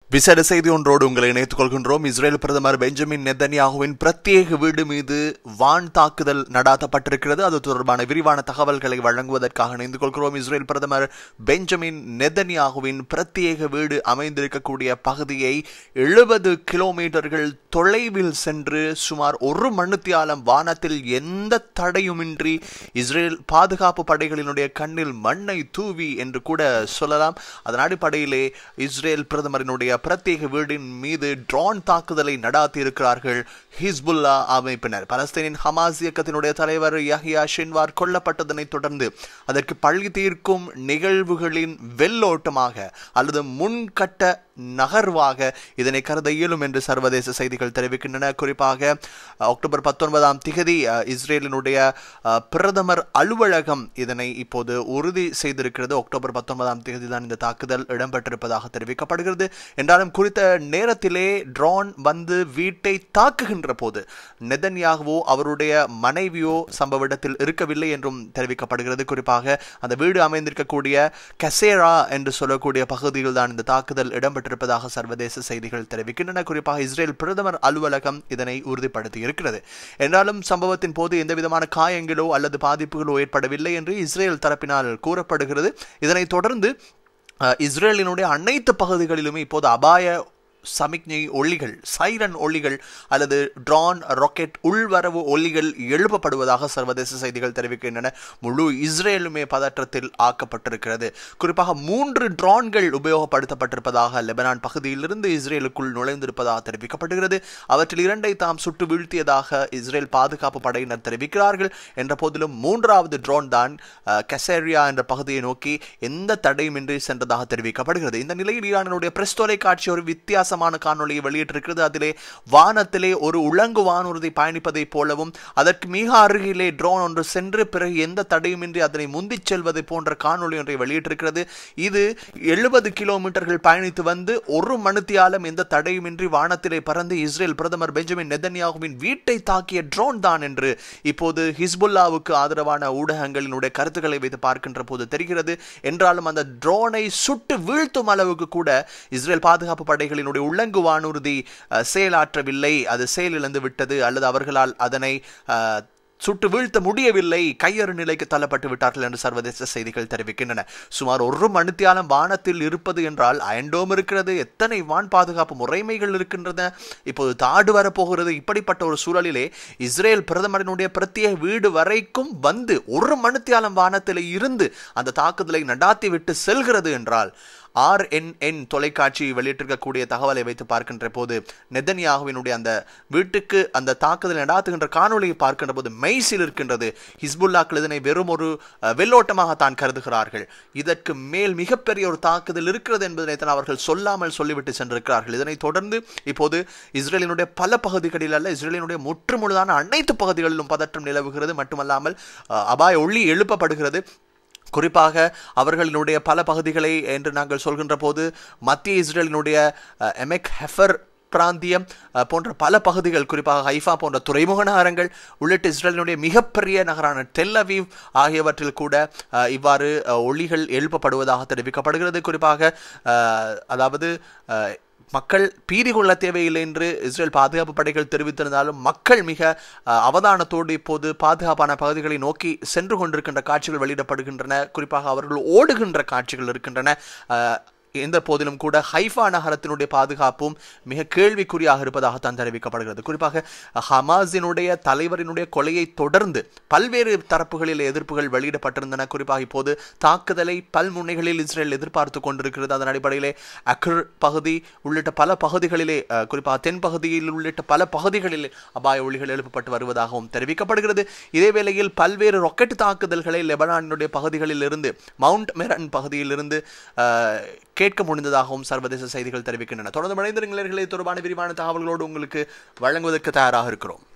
விசேட செய்தி ஒன்றோடு உங்களை இணைத்துக் கொள்கின்றோம் இஸ்ரேல் பிரதமர் பெஞ்சமின் நெதன்யாகுவின் பிரத்யேக வீடு மீது வான் தாக்குதல் நடாத்தப்பட்டிருக்கிறது அது தொடர்பான விரிவான தகவல்களை வழங்குவதற்காக இணைந்து கொள்கிறோம் இஸ்ரேல் பிரதமர் பெஞ்சமின் நெதன்யாகுவின் பிரத்யேக வீடு அமைந்திருக்கக்கூடிய பகுதியை எழுபது கிலோமீட்டர்கள் தொலைவில் சென்று சுமார் ஒரு மணித்தியாலம் வானத்தில் எந்த தடையுமின்றி இஸ்ரேல் பாதுகாப்பு படைகளினுடைய கண்ணில் மண்ணை தூவி என்று கூட சொல்லலாம் அதன் அடிப்படையிலே இஸ்ரேல் பிரதமரினுடைய பிரத்யேக வீடின் மீது ட்ரோன் தாக்குதலை நடாத்தி இருக்கிறார்கள் ஹிஸ்புல்லா அமைப்பினர் பலஸ்தீனின் ஹமாஸ் இயக்கத்தினுடைய தலைவர் யஹ்யா ஷின்வார் கொல்லப்பட்டதனை தொடர்ந்து அதற்கு பழி தீர்க்கும் நிகழ்வுகளின் வெள்ளோட்டமாக அல்லது முன்கட்ட நகர்வாக இதனை கருத இயலும் என்று சர்வதேச செய்திகள் தெரிவிக்கின்றன குறிப்பாக அக்டோபர் பத்தொன்பதாம் திகதி அஹ், இஸ்ரேலினுடைய அஹ், பிரதமர் அலுவலகம் இதனை இப்போது உறுதி செய்திருக்கிறது அக்டோபர் பத்தொன்பதாம் தேதி தான் இந்த தாக்குதல் இடம்பெற்றிருப்பதாக தெரிவிக்கப்படுகிறது என்றாலும் குறித்த நேரத்திலே ட்ரோன் வந்து வீட்டை தாக்குகின்ற போது நெதன்யாகவோ அவருடைய மனைவியோ சம்பவ இடத்தில் இருக்கவில்லை என்றும் தெரிவிக்கப்படுகிறது குறிப்பாக அந்த வீடு அமைந்திருக்கக்கூடிய கசேரா என்று சொல்லக்கூடிய பகுதியில் தான் இந்த தாக்குதல் இடம்பெற்றிருப்பதாக சர்வதேச செய்திகள் தெரிவிக்கின்றன குறிப்பாக இஸ்ரேல் பிரதமர் அலுவலகம் இதனை உறுதிப்படுத்தி இருக்கிறது என்றாலும் சம்பவத்தின் போது எந்த விதமான காயங்களோ அல்லது பாதிப்புகளோ ஏற்படவில்லை என்று இஸ்ரேல் தரப்பினால் கூறப்படுகிறது இதனைத் தொடர்ந்து அஹ், இஸ்ரேலினுடைய அனைத்து பகுதிகளிலுமே இப்போது அபாய சமிக்ஞை ஒளிகள் சைரன் ஒளிகள் அல்லது ட்ரான் ராக்கெட் உள்வரவு ஒலிகள் எழுப்பப்படுவதாக சர்வதேச செய்திகள் தெரிவிக்கின்றன முழு இஸ்ரேலுமே பதற்றத்தில் ஆக்கப்பட்டிருக்கிறது குறிப்பாக மூன்று ட்ரான்கள் உபயோகப்படுத்தப்பட்டிருப்பதாக லெபனான் பகுதியிலிருந்து இஸ்ரேலுக்குள் நுழைந்திருப்பதாக தெரிவிக்கப்படுகிறது அவற்றில் இரண்டை தாம் சுட்டு வீழ்த்தியதாக இஸ்ரேல் பாதுகாப்பு படையினர் தெரிவிக்கிறார்கள் என்ற போதிலும் மூன்றாவது ட்ரோன் தான் அஹ், கசேரியா என்ற பகுதியை நோக்கி எந்த தடையுமின்றி சென்றதாக தெரிவிக்கப்படுகிறது இந்த நிலையில் ஈரானினுடைய பிரஸ் தொலைக்காட்சி ஒரு வித்தியாசமான காணொளியை வெளியிட்டிருக்கிறது அதிலே வானத்திலே ஒரு உலங்கு வானூர்தி பயணிப்பதைப் போலவும் அதற்கு மிக அருகிலே ட்ரோன் ஒன்று சென்று பிறகு எந்த தடையுமின்றி அதனை முந்திச் செல்வது போன்ற காணொளி ஒன்றை வெளியிட்டிருக்கிறது இது எழுபது கிலோமீட்டர்கள் பயணித்து வந்து ஒரு மணித்தியாலம் எந்த தடையுமின்றி வானத்திலே பறந்து இஸ்ரேல் பிரதமர் பெஞ்சமின் நெதன்யாகுவின் வீட்டை தாக்கிய ட்ரோன் தான் என்று இப்போது ஹிஸ்புல்லாவுக்கு ஆதரவான ஊடகங்களினுடைய கருத்துக்களை வைத்து பார்க்கின்ற போது தெரிகிறது என்றாலும் அந்த ட்ரோனை சுட்டு வீழ்த்தும் அளவுக்கு கூட இஸ்ரேல் பாதுகாப்பு படைகளினுடைய உள்ளங்கு வானூர்தி அஹ், செயலாற்றவில்லை அது செயலிழந்து விட்டது அல்லது அவர்களால் அதனை அஹ், சுட்டு வீழ்த்த முடியவில்லை கையறு நிலைக்கு தள்ளப்பட்டு விட்டார்கள் என்று சர்வதேச செய்திகள் தெரிவிக்கின்றன சுமார் ஒரு மணித்தியாலம் வானத்தில் இருப்பது என்றால் அயன்டோம் இருக்கிறது எத்தனை வான் பாதுகாப்பு முறைமைகள் இருக்கின்றன இப்போது தாடு வரப்போகிறது இப்படிப்பட்ட ஒரு சூழலிலே இஸ்ரேல் பிரதமரினுடைய பிரத்யேக வீடு வரைக்கும் வந்து ஒரு மணித்தியாலம் வானத்தில் இருந்து அந்த தாக்குதலை நடாத்தி விட்டு செல்கிறது என்றால் ஆர்என்என் தொலைக்காட்சி வெளியிட்டிருக்கக்கூடிய தகவலை வைத்து பார்க்கின்ற போது நெதன்யாகுவினுடைய அந்த வீட்டுக்கு அந்த தாக்குதல் நடாத்துகின்ற காணொளியை பார்க்கின்ற போது மெய்சில் இருக்கின்றது ஹிஸ்புல்லாக்கள் இதனை வெறும் ஒரு அஹ், வெள்ளோட்டமாக தான் கருதுகிறார்கள் இதற்கு மேல் மிகப்பெரிய ஒரு தாக்குதல் இருக்கிறது என்பதனை தான் அவர்கள் சொல்லாமல் சொல்லிவிட்டு சென்றிருக்கிறார்கள் இதனைத் தொடர்ந்து இப்போது இஸ்ரேலினுடைய பல பகுதிகளில் அல்ல இஸ்ரேலினுடைய முற்றுமுழுதான அனைத்து பகுதிகளிலும் பதற்றம் நிலவுகிறது மட்டுமல்லாமல் அஹ், அபாய ஒளி எழுப்பப்படுகிறது குறிப்பாக அவர்களினுடைய பல பகுதிகளை என்று நாங்கள் சொல்கின்ற போது மத்திய இஸ்ரேலினுடைய அஹ், எமெக் ஹெஃபர் பிராந்தியம் அஹ், போன்ற பல பகுதிகள் குறிப்பாக ஹைஃபா போன்ற துறைமுக நகரங்கள் உள்ளிட்ட இஸ்ரேலினுடைய மிகப்பெரிய நகரான டெல் அவீவ் ஆகியவற்றில் கூட அஹ், இவ்வாறு அஹ், ஒளிகள் எழுப்பப்படுவதாக தெரிவிக்கப்படுகிறது குறிப்பாக அஹ், அதாவது அஹ், மக்கள் பீதி கொள்ள தேவையில்லை என்று இஸ்ரேல் பாதுகாப்பு படைகள் தெரிவித்திருந்தாலும் மக்கள் மிக அஹ், அவதானத்தோடு இப்போது பாதுகாப்பான பகுதிகளை நோக்கி சென்று கொண்டிருக்கின்ற காட்சிகள் வெளியிடப்படுகின்றன குறிப்பாக அவர்கள் ஓடுகின்ற காட்சிகள் இருக்கின்றன அஹ், எந்த போதிலும் கூட ஹைஃபா நகரத்தினுடைய பாதுகாப்பும் மிக கேள்விக்குறியாக இருப்பதாகத்தான் தெரிவிக்கப்படுகிறது குறிப்பாக ஹமாஸினுடைய தலைவரினுடைய கொலையை தொடர்ந்து பல்வேறு தரப்புகளில் எதிர்ப்புகள் வெளியிடப்பட்டிருந்தன குறிப்பாக இப்போது தாக்குதலை பல்முனைகளில் இஸ்ரேல் எதிர்பார்த்து கொண்டிருக்கிறது அதன் அடிப்படையிலே அக்ர் பகுதி உள்ளிட்ட பல பகுதிகளிலே அஹ், குறிப்பாக தென் பகுதியில் உள்ளிட்ட பல பகுதிகளில் அபாய ஒளிகள் எழுப்பப்பட்டு வருவதாகவும் தெரிவிக்கப்படுகிறது இதே வேளையில் பல்வேறு ராக்கெட் தாக்குதல்களை லெபனானினுடைய பகுதிகளில் இருந்து மவுண்ட் மெரன் பகுதியிலிருந்து அஹ், கேட்க முடிந்ததாகவும் சர்வதேச செய்திகள் தெரிவிக்கின்றன தொடர்ந்து மனிதர்களே தொடர்பான விரிவான தகவல்களோடு உங்களுக்கு வழங்குவதற்கு தயாராக இருக்கிறோம்